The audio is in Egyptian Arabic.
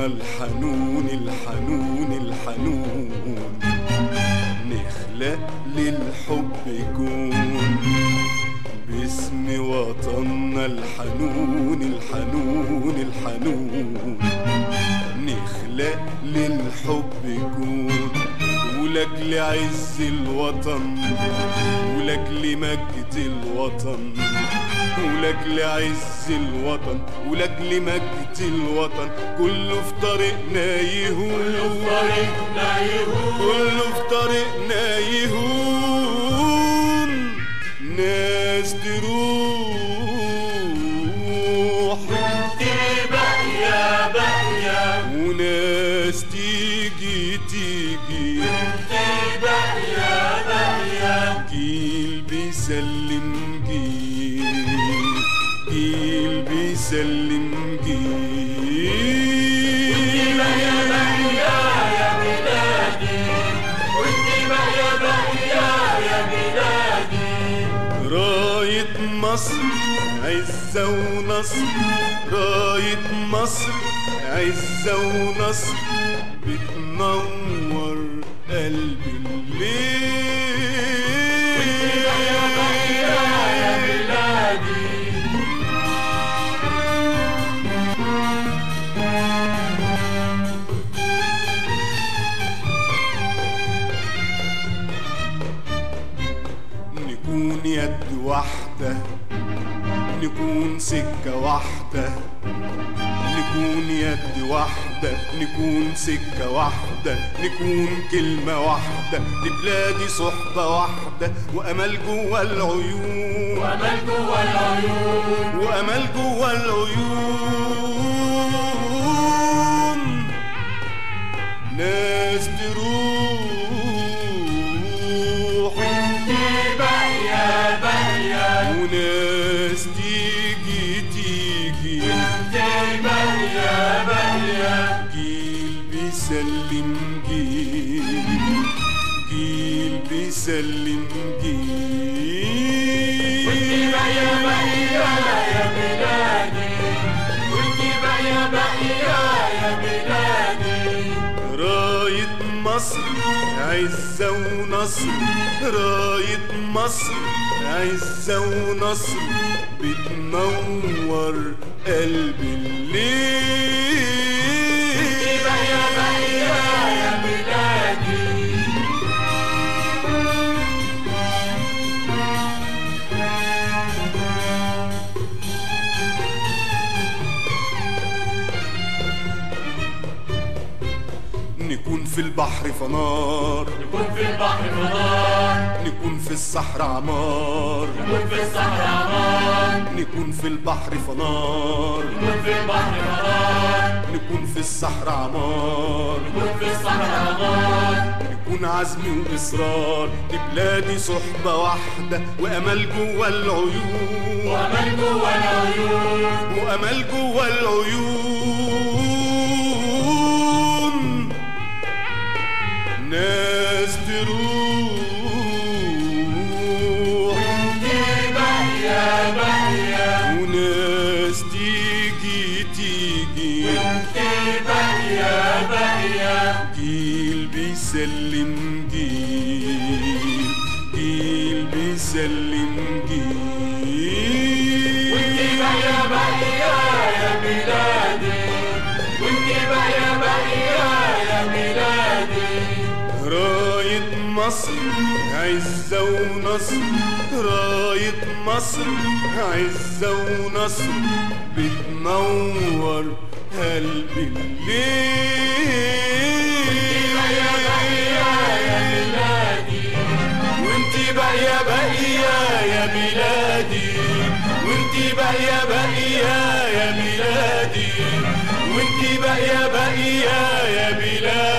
الحنون الحنون الحنون نخلق للحب كون باسم وطننا الحنون الحنون الحنون نخلق للحب كون ولأجل عز الوطن ولأجل مجد الوطن ولأجل عز الوطن ولأجل مجد الوطن كله في طريقنا يهون طريقنا يهون كله في طريقنا يهون ناس تروح تبقى يا بقيا وناس تيجي تيجي تبقى يا بقيا جيل بيسلم جيل جيل بيسلم جيل تبقى يا بقيا يا بلادي وتبقى يا بقيا يا بلادي راية مصر عزة ونصر راية مصر عزة ونصر بتنور قلب يا بقيا يا الليل بلادي نكون يد واحدة نكون سكة واحدة نكون يد واحدة نكون سكة واحدة نكون كلمة واحدة لبلادي صحبة واحدة وأمل جوا العيون وامل جوا العيون وأمل جوا العيون ناس تروح تبقى يا بقيا وناس تيجي تيجي تبقى يا بقيا جيل بيسلم جيل جيل بيسلم جيل وتبقى يا بقيا يا بلادي وتبقى يا بقيا يا بلادي راية مصر عزة ونصر راية مصر عزة ونصر بتنور قلب الليل تبقى يا بقيا يا بلادي نكون في البحر فنار نكون في البحر فضاء نكون في الصحراء عمار نكون في الصحراء عمان نكون في البحر فنار نكون في البحر فضاء نكون في الصحراء عمار نكون في الصحراء عمان نكون عزم وإصرار لبلادي صحبة واحدة وأمل جوا العيون وامل جوا العيون وأمل جوا العيون ناس تروح تبقى يا بقيا وناس تيجي تيجي تبقى يا بقيا جيل بيسلم جيل جيل بيسلم جيل وتبقى يا بقيا يا بلادي وتبقى يا بقيا يا بلادي راية مصر عزة ونصر راية مصر عزة ونصر بتنور قلب يا بقيا يا الليل بلادي وانتي باقية باقية يا بلادي وانتي باقية باقية يا بلادي وانتي باقية باقية يا بلادي